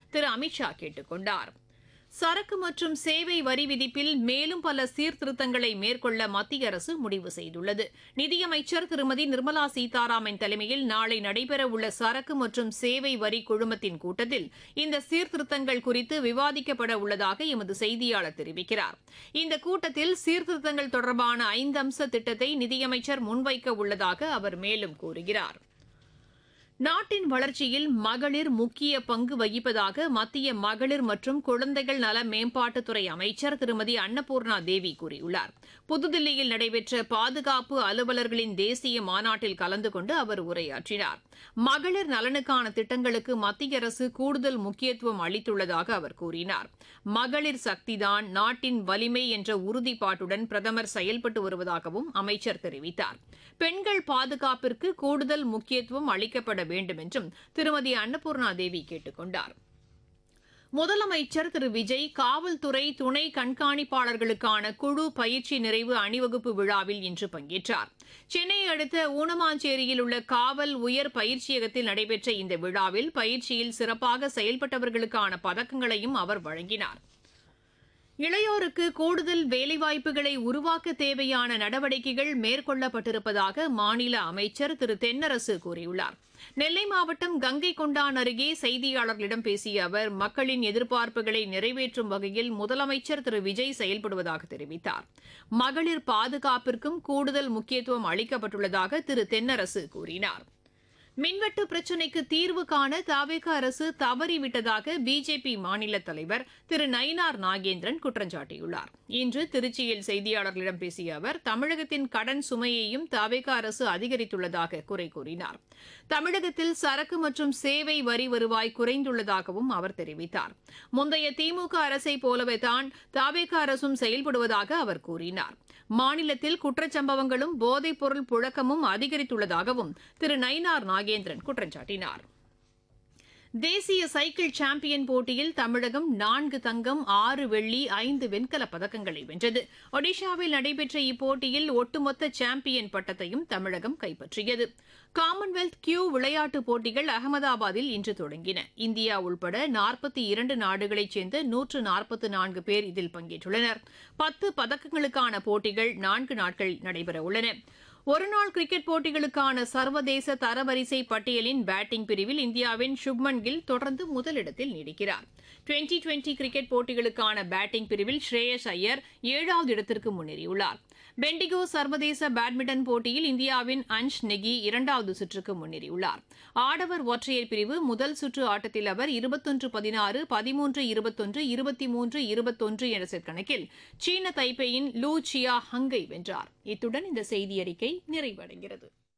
திரு அமித்ஷா கேட்டுக் கொண்டார் சரக்கு மற்றும் சேவை வரி விதிப்பில் மேலும் பல சீர்திருத்தங்களை மேற்கொள்ள மத்திய அரசு முடிவு செய்துள்ளது நிதியமைச்சர் திருமதி நிர்மலா சீதாராமன் தலைமையில் நாளை நடைபெறவுள்ள சரக்கு மற்றும் சேவை வரி குழுமத்தின் கூட்டத்தில் இந்த சீர்திருத்தங்கள் குறித்து விவாதிக்கப்பட உள்ளதாக எமது செய்தியாளர் தெரிவிக்கிறார் இந்த கூட்டத்தில் சீர்திருத்தங்கள் தொடர்பான ஐந்து அம்ச திட்டத்தை நிதியமைச்சர் முன்வைக்க உள்ளதாக அவர் மேலும் கூறுகிறார் நாட்டின் வளர்ச்சியில் மகளிர் முக்கிய பங்கு வகிப்பதாக மத்திய மகளிர் மற்றும் குழந்தைகள் நல மேம்பாட்டுத்துறை அமைச்சர் திருமதி அன்னபூர்ணா தேவி கூறியுள்ளார் புதுதில்லியில் நடைபெற்ற பாதுகாப்பு அலுவலர்களின் தேசிய மாநாட்டில் கலந்து கொண்டு அவர் உரையாற்றினார் மகளிர் நலனுக்கான திட்டங்களுக்கு மத்திய அரசு கூடுதல் முக்கியத்துவம் அளித்துள்ளதாக அவர் கூறினார் மகளிர் சக்திதான் நாட்டின் வலிமை என்ற உறுதிப்பாட்டுடன் பிரதமர் செயல்பட்டு வருவதாகவும் அமைச்சர் தெரிவித்தார் பெண்கள் பாதுகாப்பிற்கு கூடுதல் முக்கியத்துவம் அளிக்கப்பட வேண்டும் என்றும் திருமதி அன்னபூர்ணா தேவி கேட்டுக் கொண்டார் முதலமைச்சர் திரு விஜய் காவல்துறை துணை கண்காணிப்பாளர்களுக்கான குழு பயிற்சி நிறைவு அணிவகுப்பு விழாவில் இன்று பங்கேற்றார் சென்னையை அடுத்த ஊனமாஞ்சேரியில் உள்ள காவல் உயர் பயிற்சியகத்தில் நடைபெற்ற இந்த விழாவில் பயிற்சியில் சிறப்பாக செயல்பட்டவர்களுக்கான பதக்கங்களையும் அவர் வழங்கினார் இளையோருக்கு கூடுதல் வேலைவாய்ப்புகளை உருவாக்க தேவையான நடவடிக்கைகள் மேற்கொள்ளப்பட்டிருப்பதாக மாநில அமைச்சர் திரு தென்னரசு கூறியுள்ளார் நெல்லை மாவட்டம் கங்கை கொண்டான் அருகே செய்தியாளர்களிடம் பேசிய அவர் மக்களின் எதிர்பார்ப்புகளை நிறைவேற்றும் வகையில் முதலமைச்சர் திரு விஜய் செயல்படுவதாக தெரிவித்தார் மகளிர் பாதுகாப்பிற்கும் கூடுதல் முக்கியத்துவம் அளிக்கப்பட்டுள்ளதாக திரு தென்னரசு கூறினார் மின்வெட்டு பிரச்சினைக்கு தீர்வு காண தாவேக அரசு தவறிவிட்டதாக பிஜேபி மாநில தலைவர் திரு நயினார் நாகேந்திரன் குற்றம் சாட்டியுள்ளார் இன்று திருச்சியில் செய்தியாளர்களிடம் பேசிய அவர் தமிழகத்தின் கடன் சுமையையும் தாவேக அரசு அதிகரித்துள்ளதாக குறை கூறினார் தமிழகத்தில் சரக்கு மற்றும் சேவை வரி வருவாய் குறைந்துள்ளதாகவும் அவர் தெரிவித்தார் முந்தைய திமுக அரசை போலவே தான் தாவேக அரசும் செயல்படுவதாக அவர் கூறினார் மாநிலத்தில் குற்றச்சம்பவங்களும் போதைப் பொருள் புழக்கமும் அதிகரித்துள்ளதாகவும் திரு நயினார் நாகேந்திரன் குற்றம் சாட்டினார் தேசிய சைக்கிள் சாம்பியன் போட்டியில் தமிழகம் நான்கு தங்கம் ஆறு வெள்ளி ஐந்து வெண்கலப் பதக்கங்களை வென்றது ஒடிஷாவில் நடைபெற்ற இப்போட்டியில் ஒட்டுமொத்த சாம்பியன் பட்டத்தையும் தமிழகம் கைப்பற்றியது காமன்வெல்த் கியூ விளையாட்டுப் போட்டிகள் அகமதாபாத்தில் இன்று தொடங்கின இந்தியா உள்பட நாற்பத்தி இரண்டு நாடுகளைச் சேர்ந்த நூற்று நாற்பத்தி நான்கு பேர் இதில் பங்கேற்றுள்ளனர் பத்து பதக்கங்களுக்கான போட்டிகள் நான்கு நாட்கள் நடைபெறவுள்ளன ஒருநாள் கிரிக்கெட் போட்டிகளுக்கான சர்வதேச தரவரிசை பட்டியலின் பேட்டிங் பிரிவில் இந்தியாவின் சுப்மன் கில் தொடர்ந்து முதலிடத்தில் நீடிக்கிறார் டுவெண்டி டுவெண்டி கிரிக்கெட் போட்டிகளுக்கான பேட்டிங் பிரிவில் ஸ்ரேயஸ் ஐயர் ஏழாவது இடத்திற்கு முன்னேறியுள்ளார் பெண்டிகோ சர்வதேச பேட்மிண்டன் போட்டியில் இந்தியாவின் அன்ஷ் நெகி இரண்டாவது சுற்றுக்கு முன்னேறியுள்ளார் ஆடவர் ஒற்றையர் பிரிவு முதல் சுற்று ஆட்டத்தில் அவர் இருபத்தொன்று பதினாறு பதிமூன்று இருபத்தொன்று இருபத்தி மூன்று இருபத்தொன்று என்ற செட் கணக்கில் சீன தைப்பேயின் லூ சியா ஹங்கை வென்றார் இத்துடன் இந்த செய்தியறிக்கை நிறைவடைகிறது